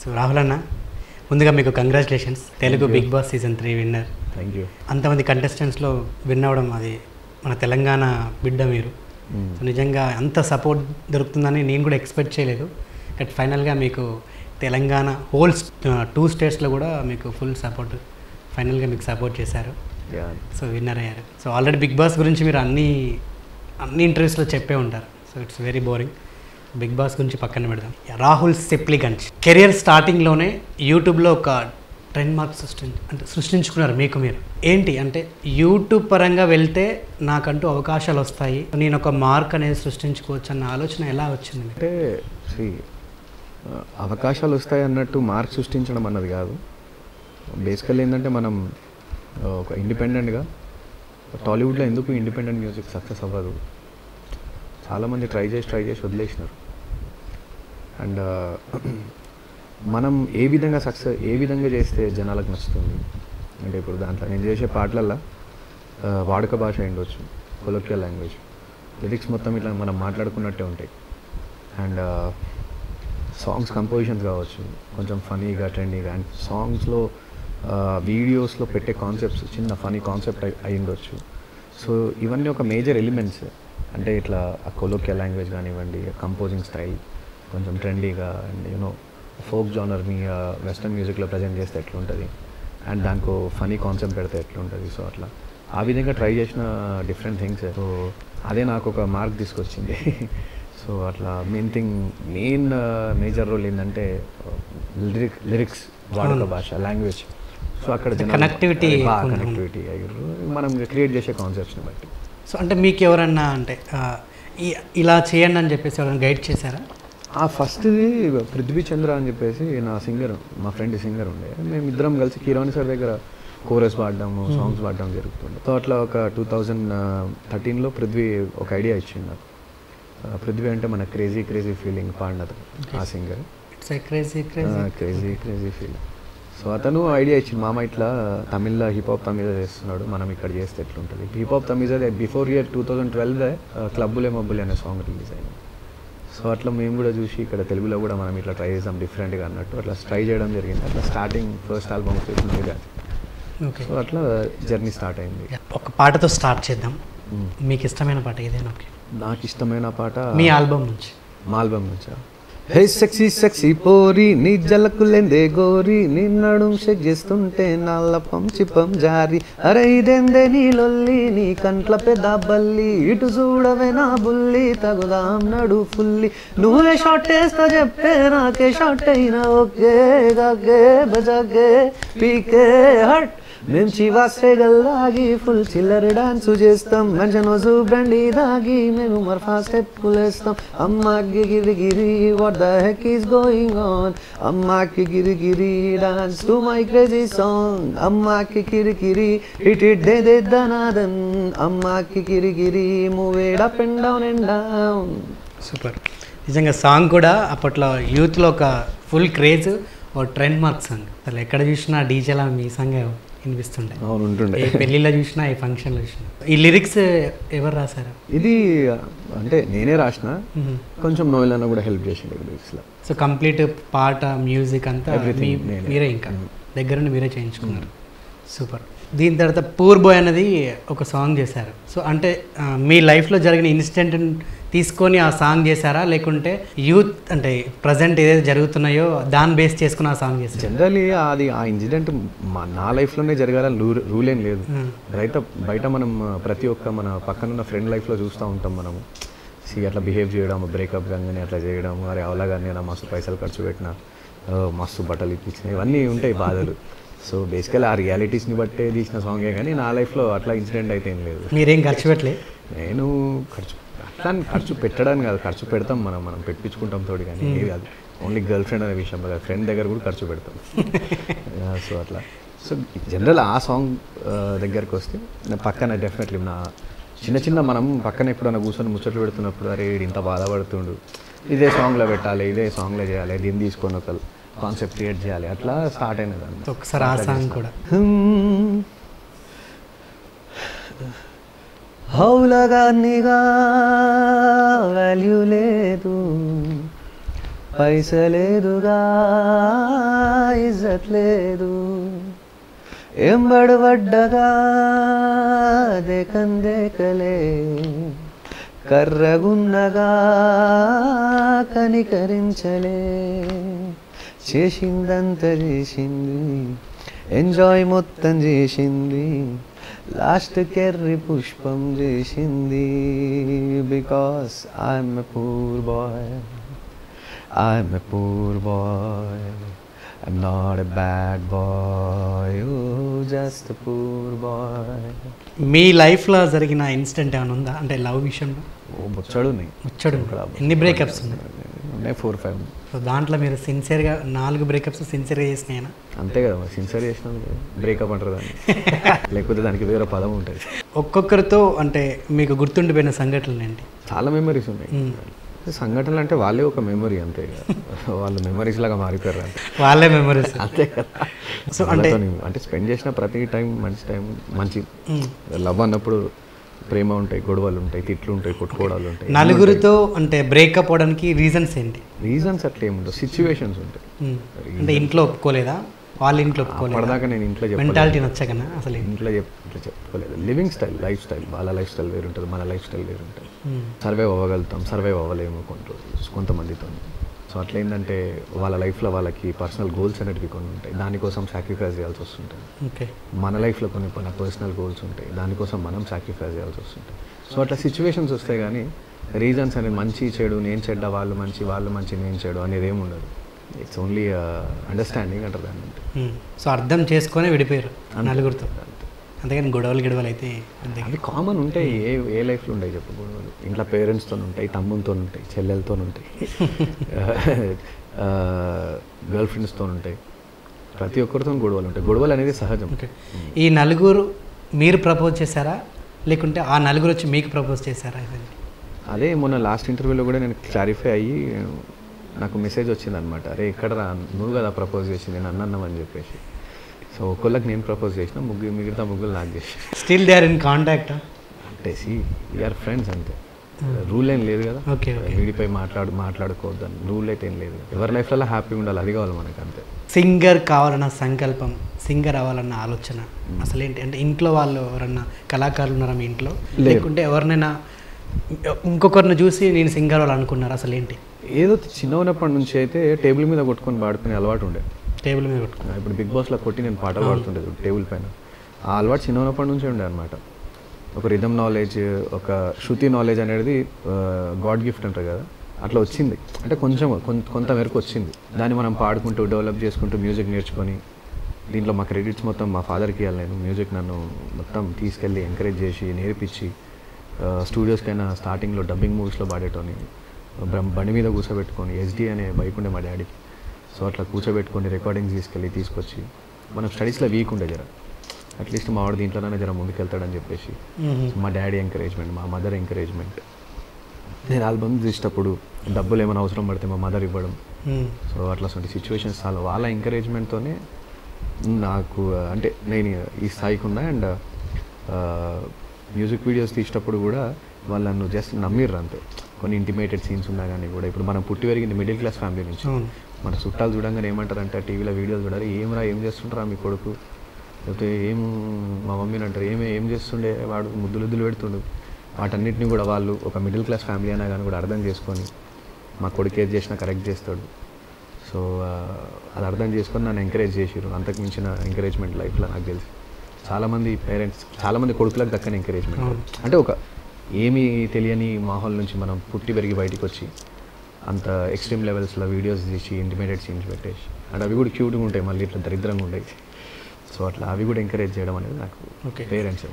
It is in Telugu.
సో రాహుల్ అన్న ముందుగా మీకు congratulations Telugu big boss season three winner thank you అంతమంది కంటెస్టెంట్స్లో విన్ అవ్వడం అది మన తెలంగాణ బిడ్డ మీరు సో నిజంగా అంత సపోర్ట్ దొరుకుతుందని నేను కూడా ఎక్స్పెక్ట్ చేయలేదు బట్ ఫైనల్గా మీకు తెలంగాణ హోల్ టూ స్టేట్స్లో కూడా మీకు ఫుల్ సపోర్ట్ ఫైనల్గా మీకు సపోర్ట్ చేశారు సో విన్నర్ అయ్యారు సో ఆల్రెడీ బిగ్ బాస్ గురించి మీరు అన్ని అన్ని ఇంటర్వ్యూస్లో చెప్పే ఉంటారు so it's very boring big boss గురించి పక్కన పెడదాం రాహుల్ సిప్లిగంజ్ కెరియర్ స్టార్టింగ్లోనే యూట్యూబ్లో ఒక ట్రెండ్ మార్క్ సృష్టి అంటే సృష్టించుకున్నారు మీకు మీరు ఏంటి అంటే యూట్యూబ్ పరంగా వెళ్తే నాకంటూ అవకాశాలు వస్తాయి నేను ఒక మార్క్ అనేది సృష్టించుకోవచ్చు అన్న ఆలోచన ఎలా వచ్చింది మీకు అంటే see, ఆ, అవకాశాలు వస్తాయి అన్నట్టు మార్క్ సృష్టించడం అన్నది కాదు బేసికల్ ఏంటంటే మనం ఆ, ఒక ఇండిపెండెంట్గా టాలీవుడ్లో ఎందుకు ఇండిపెండెంట్ మ్యూజిక్ సక్సెస్ అవ్వదు చాలామంది ట్రై చేసి ట్రై చేసి వదిలేసినారు అండ్ మనం ఏ విధంగా సక్సెస్ ఏ విధంగా చేస్తే జనాలకు నచ్చుతుంది అంటే ఇప్పుడు దాంట్లో నేను చేసే పాటలల్లో ఆ, వాడుక భాష ఉండొచ్చు కొలొక్యల్ లాంగ్వేజ్ లిరిక్స్ మొత్తం ఇట్లా మనం మాట్లాడుకున్నట్టే ఉంటాయి అండ్ సాంగ్స్ కంపోజిషన్స్ కావచ్చు కొంచెం ఫనీగా ట్రెండీగా అండ్ సాంగ్స్లో వీడియోస్లో పెట్టే కాన్సెప్ట్స్ చిన్న ఫనీ కాన్సెప్ట్ అయి ఉండొచ్చు సో ఇవన్నీ ఒక మేజర్ ఎలిమెంట్స్ అంటే ఇట్లా ఆ కొలోకియల్ లాంగ్వేజ్ కానివ్వండి కంపోజింగ్ స్టైల్ కొంచెం ట్రెండీగా అండ్ యూనో ఫోక్ జానర్ని వెస్ట్రన్ మ్యూజిక్లో ప్రజెంట్ చేస్తే ఎట్లుంటుంది అండ్ దానికో ఫనీ కాన్సెప్ట్ పెడితే ఎట్లుంటుంది సో అట్లా ఆ విధంగా ట్రై చేసిన డిఫరెంట్ థింగ్స్ సో అదే నాకు ఒక మార్క్ తీసుకొచ్చింది సో అట్లా main thing main major role ఏంటంటే లిరిక్ లిరిక్స్ వాడుక భాష లాంగ్వేజ్ సో అక్కడ Connectivity ఎక్కువ ఉంది. కనెక్టివిటీ మనం క్రియేట్ చేసే కాన్సెప్ట్స్ని బట్టి సో అంటే మీకు ఎవరన్నా అంటే ఆ, ఈ- ఇలా చేయండి అని చెప్పేసి ఎవరైనా గైడ్ చేశారా ఆ ఫస్ట్ది పృథ్వీ చంద్ర అని చెప్పేసి నా సింగర్ మా ఫ్రెండ్ సింగర్ ఉండే మేము ఇద్దరం కలిసి కిరాణి సార్ దగ్గర కోరస్ పాడడము సాంగ్స్ పాడడం జరుగుతుండే సో అట్లా ఒక టూ థౌజండ్ థర్టీన్లో పృథ్వీ ఒక ఐడియా ఇచ్చింది నాకు ఆ, పృథ్వీ అంటే మన క్రేజీ క్రేజీ ఫీలింగ్ పాడినది ఆ singer it's crazy crazy crazy crazy feeling so అతను ఐడియా ఇచ్చింది మామ ఇట్లా తమిళ్లో హిప్ హాప్ తమిళ చేస్తున్నాడు మనం ఇక్కడ చేస్తే ఎట్లుంటుంది hip hop Tamil before year two thousand twelve క్లబ్బులే మబ్బులే అనే సాంగ్ రిలీజ్ అయింది సో అట్లా మేము కూడా చూసి ఇక్కడ తెలుగులో కూడా మనం ఇట్లా ట్రై చేసాం డిఫరెంట్గా అన్నట్టు అట్లా ట్రై చేయడం జరిగింది అట్లా స్టార్టింగ్ ఫస్ట్ ఆల్బమ్ వచ్చేసి అది ఓకే సో అట్లా జర్నీ స్టార్ట్ అయింది ఒక పాటతో స్టార్ట్ చేద్దాం మ్మ్. మీకు ఇష్టమైన పాట ఏదైనా ఓకే నాకు ఇష్టమైన పాట మీ ఆల్బమ్ నుంచి మా ఆల్బమ్ నుంచా హే సెక్సీ సెక్సీ పోరి నీ జలకులెందే గోరి నీ నడుం షెక్ చేస్తుంటే నాళ్ళ పంచిపం జారి అరే ఇదెందే నీ లొల్లి నీ కంట్ల పెద్ద బల్లి ఇటు చూడవే నా బుల్లి తగుదాం నడు ఫుల్లి నువ్వే షార్ట్ వేస్తా చెప్పే నాకే షార్ట్ అయినా ఓకే గగే బజగే పీకే హట్ మేము చివాసే గల్లాగి ఫుల్ చిల్లర డాన్స్ చేస్తాం మంచి నోజు బండి దాగి మేము మర్ఫా స్టెప్పులు వేస్తాం అమ్మాకి గిరి గిరి what the heck is going on అమ్మాకి గిరి గిరి dance to my crazy song అమ్మాకి కిరి కిరి ఇట్ ఇట్ దే దే దనాదన్ అమ్మాకి కిరి గిరి move it up and down and down super నిజంగా సాంగ్ కూడా అప్పట్లో యూత్లో ఒక ఫుల్ క్రేజ్ ఓ ట్రెండ్ మార్క్ సాంగ్ అసలు ఎక్కడ చూసినా డీజేలా మీ సాంగ్ వినిపిస్తుండే అవును ఉంటుండే ఏ పెళ్ళిలో చూసినా ఏ ఫంక్షన్లో చూసినా ఈ లిరిక్స్ ఎవరు రాశారు ఇది అంటే నేనే రాసిన కొంచెం నోయలన్న కూడా హెల్ప్ చేసిండు లిరిక్స్లో సో కంప్లీట్ పాట మ్యూజిక్ అంతా Everything మీ- నేనే. మీరే ఇంకా దగ్గరుండి మీరే చేయించుకున్నారు సూపర్ దీని తర్వాత పూర్ బాయ్ అనేది ఒక సాంగ్ చేశారు సో అంటే ఆ, మీ లైఫ్లో జరిగిన ఇన్సిడెంట్ తీసుకొని ఆ సాంగ్ చేశారా లేకుంటే యూత్ అంటే ప్రజెంట్ ఏదైతే జరుగుతున్నాయో దాన్ని బేస్ చేసుకుని ఆ సాంగ్ చేశారు జనరలీ అది ఆ ఇన్సిడెంట్ మా నా లైఫ్లోనే జరగాలని రూ రూల్ ఏం లేదు బయట బయట మనం ఆ, ప్రతి ఒక్క మన పక్కనున్న ఫ్రెండ్ లైఫ్లో చూస్తూ ఉంటాం మనము సి అట్లా బిహేవ్ చేయడం బ్రేకప్ కానీ అట్లా చేయడం అరే అవలాగానే నా మస్తు పైసలు ఖర్చు పెట్టిన ఆ, మస్తు బట్టలు ఇప్పించిన ఇవన్నీ ఉంటాయి బాధలు సో బేసికల్ ఆ రియాలిటీస్ని బట్టే తీసిన సాంగే కానీ నా లైఫ్లో అట్లా ఇన్సిడెంట్ అయితే ఏం లేదు మీరేం ఖర్చు పెట్టలే నేను ఖర్చు అట్లా అని ఖర్చు పెట్టడానికి కాదు ఖర్చు పెడతాం మనం మనం పెట్టించుకుంటాం తోడి కానీ ఏది కాదు ఓన్లీ గర్ల్ ఫ్రెండ్ అనే విషయం కాదు ఫ్రెండ్ దగ్గర కూడా ఖర్చు పెడతాం సో అట్లా సో జనరల్ ఆ సాంగ్ దగ్గరికి వస్తే నా పక్కన డెఫినెట్లీ నా చిన్న చిన్న మనం పక్కన ఎప్పుడైనా కూర్చొని ముచ్చట్లు పెడుతున్నప్పుడు అరే వీడు ఇంత బాధపడుతుండు ఇదే సాంగ్లో పెట్టాలి ఇదే సాంగ్లో చేయాలి దీన్ని తీసుకొని ఒక కాన్సెప్ట్ క్రియేట్ చేయాలి అట్లా స్టార్ట్ అయినది ఒకసారి ఆ సాంగ్ కూడా హౌలగానిగా వాల్యూ లేదు పైసలేదుగా దొరకట్లేదు ఎంబడబడ్డగా దేకందేకలే కర్రగున్నగా కనికరించలే చేసిందంత చేసింది ఎంజాయ్ మొత్తం చేసింది లాస్ట్ కెర్రి పుష్పం చేసింది because I'm a poor boy I'm a poor boy. I'm not a bad boy. Oh, just a poor boy. మీ లైఫ్లో జరిగిన ఇన్సిడెంట్ ఏమైనా ఉందా అంటే లవ్ విషయంలో ఓ బొచ్చడు ఉన్నాయి వచ్చాడు ఎన్ని బ్రేకప్స్ ఉన్నాయి ఉన్నాయి ఫోర్ ఫైవ్ సో దాంట్లో మీరు సిన్సియర్గా నాలుగు బ్రేకప్స్ సిన్సియర్గా చేసినాయన అంతే కదా మరి సిన్సియర్ చేసినందుకు బ్రేకప్ అంటారు దాన్ని లేకపోతే దానికి వేరే పదం ఉంటుంది ఒక్కొక్కరితో అంటే మీకు గుర్తుండిపోయిన సంఘటనలు ఏంటి చాలా మెమరీస్ ఉన్నాయి సంఘటనలు అంటే వాళ్ళే ఒక మెమరీ అంతే కదా. వాళ్ళు మెమరీస్ లాగా మారిపోయారు అంతే వాళ్ళే మెమరీస్ అంతే కదా సో అంటే వాళ్ళతోని అంటే స్పెండ్ చేసిన ప్రతి టైం మంచి టైం మంచి లవ్ అన్నప్పుడు ప్రేమ ఉంటాయి గొడవలు ఉంటాయి తిట్లు ఉంటాయి కొట్టుకోవడాలు ఉంటాయి నలుగురితో అంటే బ్రేకప్ అవడానికి రీజన్స్ ఏంటి రీజన్స్ అట్లా ఏముండవు సిచ్యువేషన్స్ ఉంటాయి ఉమ్. అంటే ఇంట్లో ఒప్పుకోలేదా వాళ్ళ ఇంట్లో ఒప్పుకోలేదా అప్పటిదాకా నేను ఇంట్లో చెప్పలేదు మెంటాలిటీ నచ్చకనా అసలు ఏంటి? ఇంట్లో చెప్ ఇంట్లో చెప్పుకోలేదు లివింగ్ స్టైల్ లైఫ్ స్టైల్ వాళ్ళ లైఫ్ స్టైల్ వేరు ఉంటుంది మన లైఫ్ స్టైల్ వేరు ఉంటుంది ఉమ్. సర్వైవ్ అవ్వగలుగుతాం సర్వైవ్ అవ్వలేము కొన్ని రోజులు కొంతమందితో సో అట్లా ఏంటంటే వాళ్ళ లైఫ్లో వాళ్ళకి పర్సనల్ గోల్స్ అనేటివి కొన్ని ఉంటాయి దానికోసం సాక్రిఫైస్ చేయాల్సి వస్తుంటుంది ఓకే మన లైఫ్లో కొన్ని కొన్ని పర్సనల్ గోల్స్ ఉంటాయి దానికోసం మనం సాక్రిఫైస్ చేయాల్సి వస్తుంటుంది సో అట్లా సిచ్యువేషన్స్ వస్తాయి కానీ రీజన్స్ అనేది మంచి చెడు నేను చెడ్డ వాళ్ళు మంచి వాళ్ళు మంచి నేను చెడు అనేది ఏమి ఉండదు ఇట్స్ ఓన్లీ అండర్స్టాండింగ్ అంటారు దాన్ని అంటే. ఉమ్. సో అర్థం చేసుకొని విడిపోయారు నలుగురితో అంతేగాని గొడవలు గిడవలు అయితే అంతే అవి కామన్ ఉంటాయి ఏ ఏ లైఫ్లో ఉంటాయి చెప్పు గొడవలు ఇంట్లో పేరెంట్స్తో ఉంటాయి తమ్ముతో ఉంటాయి చెల్లెలతో ఉంటాయి గర్ల్ ఫ్రెండ్స్తో ఉంటాయి ప్రతి ఒక్కరితో గొడవలు ఉంటాయి గొడవలు అనేది సహజం ఓకే ఈ నలుగురు మీరు ప్రపోజ్ చేశారా లేకుంటే ఆ నలుగురు వచ్చి మీకు ప్రపోజ్ చేశారా ఇదండి అదే మొన్న లాస్ట్ ఇంటర్వ్యూలో కూడా నేను క్లారిఫై అయ్యి నాకు మెసేజ్ వచ్చింది అనమాట అరే ఇక్కడ రా నువ్వు కదా ప్రపోజ్ చేసింది నేను అన్నామని చెప్పేసి సో ఒక్కొక్కరికి నేను ప్రపోజ్ చేసిన ముగ్గురు మిగతా ముగ్గురు నాకు చేసి still they are in contact అంటే సి వీఆర్ ఫ్రెండ్స్ అంతే రూల్ ఏం లేదు కదా ఓకే ఓకే వీడిపై మాట్లాడు మాట్లాడుకోవద్దని రూల్ అయితే ఏం లేదు ఎవరి లైఫ్లలో హ్యాపీగా ఉండాలి అది కావాలి మనకు అంతే సింగర్ కావాలన్న సంకల్పం సింగర్ అవ్వాలన్న ఆలోచన అసలు ఏంటి అంటే ఇంట్లో వాళ్ళు ఎవరన్నా కళాకారులు ఉన్నారా మీ ఇంట్లో లేరు. లేకుంటే ఎవరినైనా ఇంకొకరిని చూసి నేను సింగర్ వాళ్ళు అనుకున్నారు అసలు ఏంటి ఏదో చిన్న ఉన్నప్పటి నుంచి అయితే టేబుల్ మీద కొట్టుకొని పాడుకునే అలవాటు ఉండే టేబుల్ మీద పెట్టుకున్నారు ఇప్పుడు బిగ్ బాస్లో కొట్టి నేను పాటలు పాడుతుండేది టేబుల్ పైన ఆ అలవాటు చిన్న ఉన్నప్పటి నుంచే ఉండే అనమాట ఒక రిథమ్ నాలెడ్జ్ ఒక శృతి నాలెడ్జ్ అనేది గాడ్ గిఫ్ట్ అంటారు కదా అట్లా వచ్చింది అంటే కొంచెం కొం- కొంత మేరకు వచ్చింది దాన్ని మనం పాడుకుంటూ డెవలప్ చేసుకుంటూ మ్యూజిక్ నేర్చుకొని దీంట్లో మా క్రెడిట్స్ మొత్తం మా ఫాదర్కి ఇవ్వాలి నేను మ్యూజిక్ నన్ను మొత్తం తీసుకెళ్ళి ఎంకరేజ్ చేసి నేర్పించి స్టూడియోస్కైనా స్టార్టింగ్లో డబ్బింగ్ మూవీస్లో పాడేటోని బ్ర- బండి మీద కూర్చోబెట్టుకొని ఎస్డి అనే బైక్ ఉండే మా డాడీకి సో అట్లా కూర్చోబెట్టుకొని రికార్డింగ్స్ తీసుకెళ్ళి తీసుకొచ్చి మనం స్టడీస్లో వీక్ ఉండే జర అట్లీస్ట్ మా వాడు దీంట్లోనే జర ముందుకెళ్తాడని చెప్పేసి మ్మ్. మా డాడీ ఎంకరేజ్మెంట్ మా మదర్ ఎంకరేజ్మెంట్ నేను ఆల్బమ్ తీసేటప్పుడు డబ్బులు ఏమైనా అవసరం పడితే మా మదర్ ఇవ్వడం మ్మ్. సో అట్లా సిచ్యువేషన్స్ చాలా వాళ్ళ ఎంకరేజ్మెంట్తోనే నాకు అంటే నేను ఈ స్థాయికి ఉన్నా అండ్ మ్యూజిక్ వీడియోస్ తీసేటప్పుడు కూడా వాళ్ళు నన్ను జస్ట్ నమ్మిర్రు అంతే కొన్ని ఇంటిమేటెడ్ సీన్స్ ఉన్నా కానీ కూడా ఇప్పుడు మనం పుట్టి పెరిగింది మిడిల్ క్లాస్ ఫ్యామిలీ నుంచి అవును మన చుట్టాలు చూడంగానే ఏమంటారంటే టీవీలో వీడియోలు చూడాలి ఏమరా ఏం చేస్తుంటారా మీ కొడుకు లేకపోతే ఏం మా మమ్మీని అంటారు ఏమే ఏం చేస్తుండే వాడు ముద్దులు ముద్దులు పెడుతుండు వాటన్నిటిని కూడా వాళ్ళు ఒక మిడిల్ క్లాస్ ఫ్యామిలీ అయినా కానీ కూడా అర్థం చేసుకొని మా కొడుకు ఏది చేసినా కరెక్ట్ చేస్తాడు సో ఆ, అది అర్థం చేసుకొని నన్ను ఎంకరేజ్ చేసిరు అంతకు మించిన ఎంకరేజ్మెంట్ లైఫ్లో నాకు తెలిసి చాలామంది పేరెంట్స్ చాలామంది కొడుకులకు దక్కని ఎంకరేజ్మెంట్ అంటే ఒక ఏమీ తెలియని మాహోల్ నుంచి మనం పుట్టి పెరిగి బయటికి వచ్చి అంత ఎక్స్ట్రీమ్ లెవెల్స్లో వీడియోస్ తీసి ఇంటిమేటెడ్ సీన్స్ పెట్టేసి అండ్ అవి కూడా క్యూట్గా ఉంటాయి మళ్ళీ ఇట్లా దరిద్రంగా ఉంటాయి సో అట్లా అవి కూడా ఎంకరేజ్ చేయడం అనేది నాకు ఓకే పేరెంట్స్